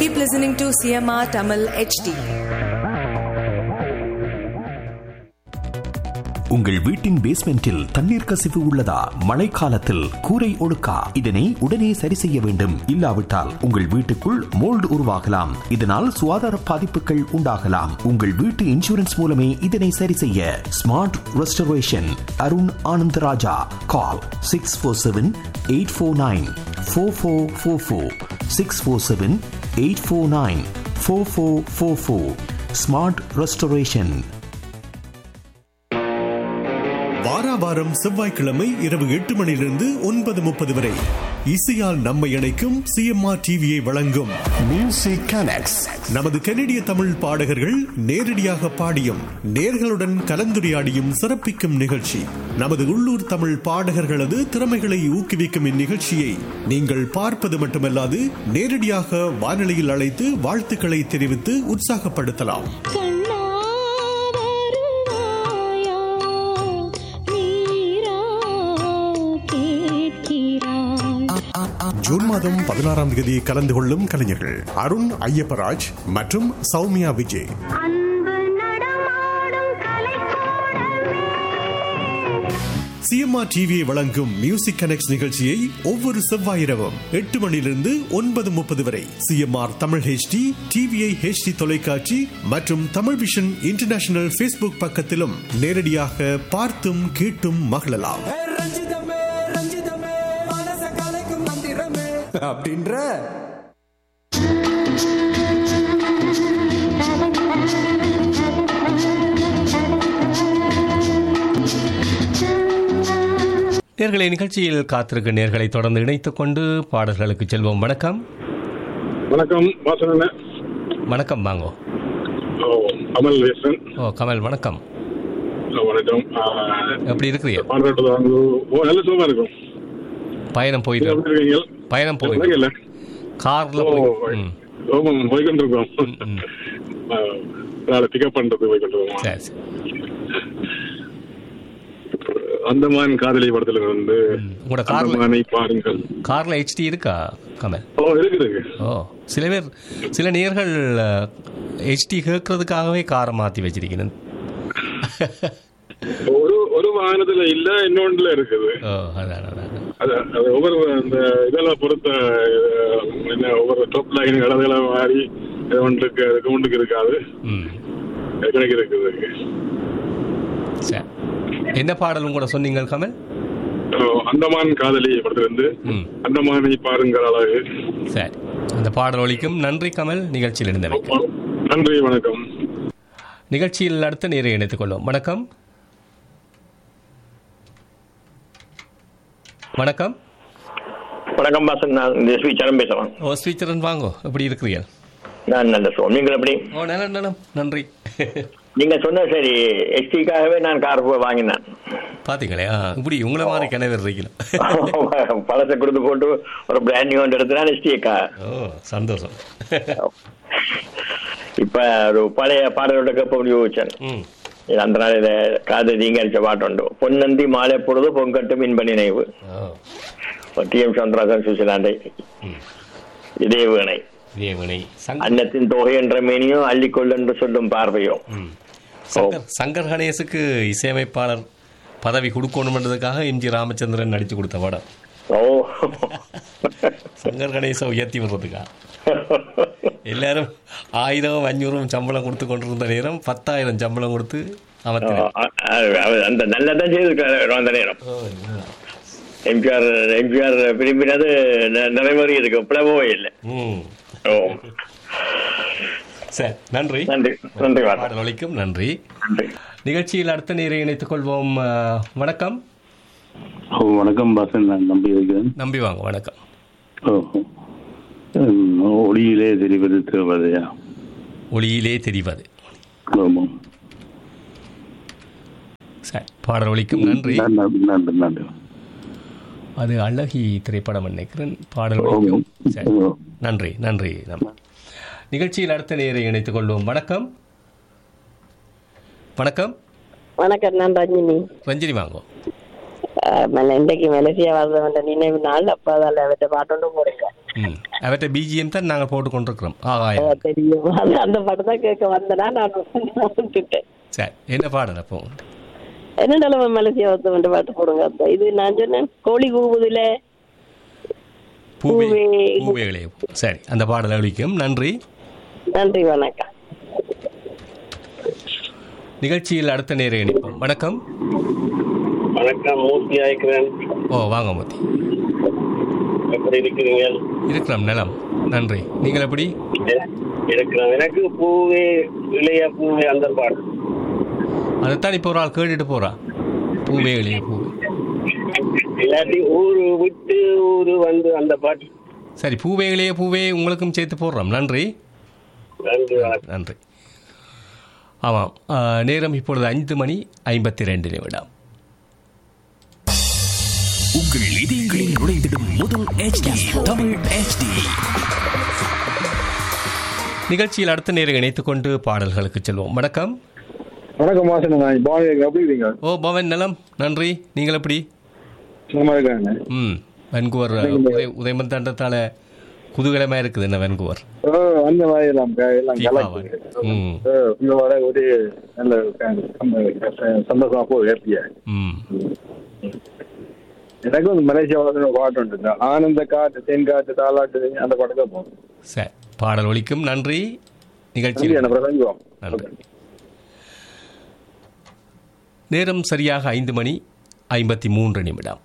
Keep listening to CMR Tamil HD. உங்கள் வீட்டின் பேஸ்மெண்டில் தண்ணீர் கசிவு உள்ளதா மழைக்காலத்தில் கூரை ஒழுக்கா இதனை உடனே சரி செய்ய வேண்டும் இல்லாவிட்டால் உங்கள் வீட்டுக்குள் மோல்டு உருவாகலாம் இதனால் சுகாதார பாதிப்புகள் உண்டாகலாம் உங்கள் வீட்டு இன்சூரன்ஸ் மூலமே இதனை சரி செய்ய smart restoration Arun Anandaraja call six four seven eight four nine four four four four six four seven eight four nine four four four four smart restoration வாராவாரம் செவ்வாய்க்கிழமை இரவு எட்டு மணியிலிருந்து ஒன்பது முப்பது வரை இசையால் நம்மை இணைக்கும் சிஎம்ஆர் டிவியை வழங்கும் மியூசிக் கனெக்ட்ஸ் நமது கனடிய தமிழ் பாடகர்கள் நேரடியாக பாடியும் நேர்களுடன் கலந்துரையாடியும் சிறப்பிக்கும் நிகழ்ச்சி நமது உள்ளூர் தமிழ் பாடகர்களது திறமைகளை ஊக்குவிக்கும் இந்நிகழ்ச்சியை நீங்கள் பார்ப்பது மட்டுமல்லாது நேரடியாக வானொலியில் அழைத்து வாழ்த்துக்களை தெரிவித்து உற்சாகப்படுத்தலாம் கண்ணா வருவாயா நீரா கேட்கிறாய் ஜூன் மாதம் பதினாறாம் தேதி கலந்து கொள்ளும் கலைஞர்கள் அருண் ஐயப்பராஜ் மற்றும் சௌமியா விஜய் அன்பு நடமாடும் கலைக்கூடமே சிஎம்ஆர் டிவியை வழங்கும் மியூசிக் கனெக்ட் நிகழ்ச்சியை ஒவ்வொரு செவ்வாய் இரவும் எட்டு மணியிலிருந்து ஒன்பது முப்பது வரை CMR Tamil HD TVI HD தொலைக்காட்சி மற்றும் தமிழ் விஷன் இன்டர்நேஷனல் ஃபேஸ்புக் பக்கத்திலும் நேரடியாக பார்த்தும் கேட்டும் மகிழலாம் ஏ ரஞ்சிதமே ரஞ்சிதமே மனச கலைக்கும் மந்திரமே அப்படின்ற நேர்களை நிகழ்ச்சியில் காத்திருக்கும் நேர்களை தொடர்ந்து இணைத்துக் கொண்டு பாடல்களுக்கு செல்வோம் வணக்கம் வணக்கம் வாசன வணக்கம் வாங்கோ அமல் பேசுறேன் ஓ கமல் வணக்கம் ஆ, வணக்கம் ஆ, எப்படி இருக்கிறீங்க பாடுறது வாங்க ஓ நல்ல சுகமா இருக்கும் பயணம் நீங்க போயிட்டு எப்படி இருக்கீங்க பயணம் போய் எனக்கு இல்ல கார்ல ஓ போய் ம், ஓமாம் போய்கிட்டு இருக்கோம் ம். ஆ, நாளை பிக்கப் பண்றது போய்கிட்டு இருக்கோம் சரி சரி அந்தமான் காதலி படத்துல வந்து ம், உங்களோட கார்ல அந்தமானை பாருங்கள் கார்ல ஹெச்டி இருக்கா கமல் ஓ இருக்கு இருக்கு ஓ சில பேர் சில நேர்கள் ஹெச்டி கேட்கறதுக்காகவே காரை மாற்றி வச்சிருக்கணும் ஒரு ஒரு வாகனத்துல இல்ல இன்னொன்றுல இருக்குது ஓ அதான் அதான் அதான். அது அது ஒவ்வொரு அந்த இதெல்லாம் பொறுத்த அஹ், என்ன ஒவ்வொரு டாப் லைன் இடதெல்லாம் மாறி இது ஒன்றுக்கு அதுக்கு ஒன்றுக்கு இருக்காது ம் எனக்கு இருக்குது சரி என்ன பாடல் கூட சொன்னீங்க கமல் அஹ், அந்தமான் காதலி படத்துல இருந்து ம் அந்தமானை பாருங்கள் அழகு சரி அந்த பாடல் ஒலிக்கும் நன்றி கமல் நிகழ்ச்சியில் இருந்தவைக்கு நன்றி வணக்கம் நிகழ்ச்சியில் அடுத்த நேரை இணைத்துக் கொள்வோம் வணக்கம் வணக்கம் வணக்கம் பாசன் நான் எஸ்பி சரண் பேசுறேன் ஓ ஸ்ரீச்சரன் வாங்கோ எப்படி இருக்கிறீர்கள் நான் நல்ல சோ நீங்கள் எப்படி ஓ நல்ல நலம் நன்றி நீங்க சொன்ன சரி எஸ்டிக்காகவே நான் கார் வாங்கினேன் பாத்தீங்களே ஆ, இப்படி உங்களை மாதிரி கிணவர் இருக்கீங்களா பழசை கொடுத்து போட்டு ஒரு பிராண்ட் நியூ எடுத்துனா எஸ்டி கார் ஓ சந்தோஷம் இப்ப ஒரு பழைய பாடலோட கேட்ப யோசிச்சேன் ம் இது அந்த நாள் இதை காது தீங்கரிச்ச பாட்டுண்டு பொன்னந்தி மாலை பொழுது பொங்கட்டும் இன்ப நினைவு ஓ டி எம் சந்திரசன் சுசிலாண்டை இதே வீணை தேவனை சங்கர் அன்னத்தின் தொகை என்ற மேனியும் அள்ளிக்கொள் என்று சொல்லும் பார்வையோ ம். சங்கர் சங்கர் கணேசுக்கு இசையமைப்பாளர் பதவி கொடுக்கணுன்றதுக்காக எம்ஜி ராமச்சந்திரன் நடிச்சு கொடுத்த படம் ஓ சங்கர் கணேசை உயர்த்தி விடுறதுக்கா எல்லாரும் ஆயிரம் அஞ்சூறும் சம்பளம் கொடுத்து கொண்டிருந்த நேரம் பத்தாயிரம் சம்பளம் கொடுத்து அமர்த்தினார் அ- அ- அவர் அந்த நல்லதான் செய்திருக்காரு அந்த நேரம் எம்ஜிஆர் எம்ஜிஆர் விரும்பினது ந- நிறைவேறி இருக்கு பிளவோ இல்லை ம் ஓ சரி நன்றி நன்றி நன்றி வணக்கம் பாடல் ஒலிக்கும் நன்றி நன்றி நிகழ்ச்சியில் அடுத்த நேரை இணைத்துக் கொள்வோம் அஹ், வணக்கம் ஓ வணக்கம் பாசன் நான் நம்பி இருக்கிறேன் நம்பி வாங்க வணக்கம் ஓ ம், ஒளியிலே தெரிவது தேவதையா ஒளியிலே தெரிவது ஆமாம் சரி பாடல் ஒலிக்கும் நன்றி நன்றி நன்றி நன்றி அது அழகி திரைப்படம் நினைக்கிறேன் பாடல் ஒலிக்கும் சரி நன்றி நன்றி நம்ம நிகழ்ச்சியில் அடுத்த நேரை இணைத்துக் கொள்வோம் வணக்கம் வணக்கம் வணக்கம் நான் ரஞ்சினி ரஞ்சினி வாங்கோ அஹ் மல- இன்றைக்கு மலேசியா வரவன் நினைவு நாள் அப்ப அதில் அவற்றை பாட்டோண்டு போடுங்க ம் அவற்றை பிஜிஎம் தான் நாங்கள் போட்டு கொண்டிருக்கிறோம் ஓ, ஆகாயம் தெரியும் அது அந்த பாட்டு தான் கேட்க வந்தனா நான் விட்டுட்டேன் சரி என்ன பாடல் அப்போ என்ன நிலைமை மலேசியா ஒருத்த பாட்டு போடுங்க அந்த இது நான் சொன்னேன் கோழி கூவுதுல பூவே பூவே. பூவேகளே சரி அந்த பாடல் அளிக்கும் நன்றி நன்றி வணக்கம் நிகழ்ச்சியில் அடுத்த நேரம் இணைப்போம் வணக்கம் வணக்கம் மூர்த்தி ஆயிக்கிறேன் ஓ வாங்க மூர்த்தி எப்படி இருக்கிறீங்க இருக்கலாம் நலம் நன்றி நீங்கள் எப்படி இருக்கிறோம் எனக்கு பூவே இளைய பூவே அந்த பாட்டு அதைத்தான் இப்போ ஒரு ஆள் கேட்டுட்டு போறா பூவேகளே பூவே இல்லாட்டி ஊரு விட்டு ஊரு வந்து அந்த பாட்டு சரி பூவேகளே பூவே உங்களுக்கும் சேர்த்து போடுறோம் நன்றி நன்றி வணக்கம் நன்றி ஆமாம் ஆ, நேரம் இப்பொழுது ஐந்து மணி ஐம்பத்தி ரெண்டு நிமிடம் உங்கள் இதயங்களில் நுழைந்திடும் முதல் HD தமிழ் HD நிகழ்ச்சியில் அடுத்த நேரம் இணைத்துக் கொண்டு பாடல்களுக்கு செல்வோம் வணக்கம் வணக்கம் வாசன் நான் பாலி எப்படி இருக்கீங்க ஓ பவன் நலம் நன்றி நீங்கள் எப்படி சும்மா இருக்காங்க ம் வென்குவர் உதய உதயமந்தாண்டத்தால குதூகலமா இருக்குது என்ன வென்குவர் ஓ, அந்த மாதிரி எல்லாம் க- எல்லாம் FIFA கலக்கு. ம் ஓ, இங்க வர ஒரு நல்ல சந்த- சந்தோஷமா போகுது ஹாப்பியா ம் எனக்கு வந்து மலேசியா வந்து ஒரு பாட்டு உண்டு இந்த ஆனந்த காட்டு தென் காட்டு தாலாட்டு அந்த பாட்டு தான் போகும் சரி பாடல் ஒலிக்கும் நன்றி நன்றி நிகழ்ச்சியில் என்ன பிரசங்கம் நன்றி நேரம் சரியாக ஐந்து மணி ஐம்பத்தி மூன்று நிமிடம்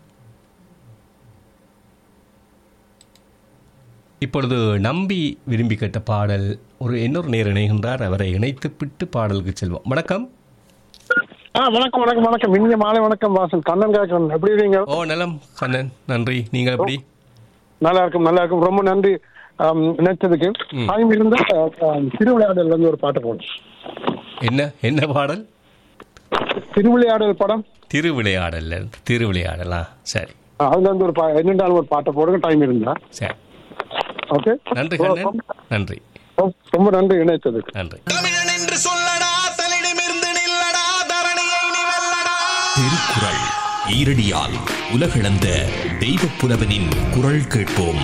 இப்பொழுது நம்பி விரும்பி கேட்ட பாடல் ஒரு இன்னொரு நேர் இணைகின்றார் அவரை இணைத்து விட்டு பாடலுக்கு செல்வோம் வணக்கம் ஆ வணக்கம் வணக்கம் வணக்கம் இனிய மாலை வணக்கம் வாசன் கண்ணன் காய்ச்சல் எப்படி இருக்கீங்க ஓ நலம் கண்ணன் நன்றி நீங்கள் எப்படி நல்லா இருக்கும் நல்லா இருக்கும் ரொம்ப நன்றி ஆம், நினைச்சதுக்கு டைம் இருந்தா ஆம், திருவிளையாடல் வந்து ஒரு பாட்டு போடும் என்ன என்ன பாடல் திருவிளையாடல் படம் திருவிளையாடல் திருவிளையாடலா சரி ஆ, அதுல இருந்து ஒரு பா- என்னென்றாலும் ஒரு பாட்டை போடுங்க டைம் இருந்தா சரி ஓகே நன்றி கண்ணன் நன்றி ரொம்ப நன்றி இணைத்ததுக்கு நன்றி என்று சொல்லடா தன்னிடமிருந்து நில்லடா தரணியை நீ வெல்லடா திருக்குறள் ஈரடியால் உலகளந்த தெய்வப் புலவனின் குரல் கேட்போம்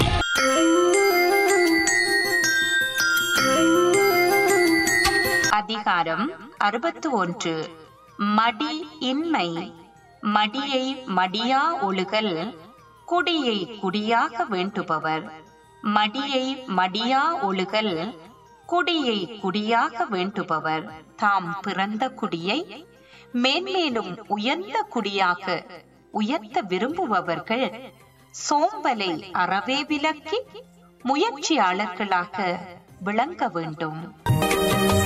அதிகாரம் அறுபத்து ஒன்று மடி இன்மை மடியை மடியா ஒழுகல் குடியை குடியாக வேண்டுபவர் மடியை மடியா ஒழுகல் குடியை குடியாக வேண்டுபவர் தாம் பிறந்த குடியை மேன்மேலும் உயர்ந்த குடியாக உயர்த்த விரும்புபவர்கள் சோம்பலை அறவே விலக்கி முயற்சியாளர்களாக விளங்க வேண்டும்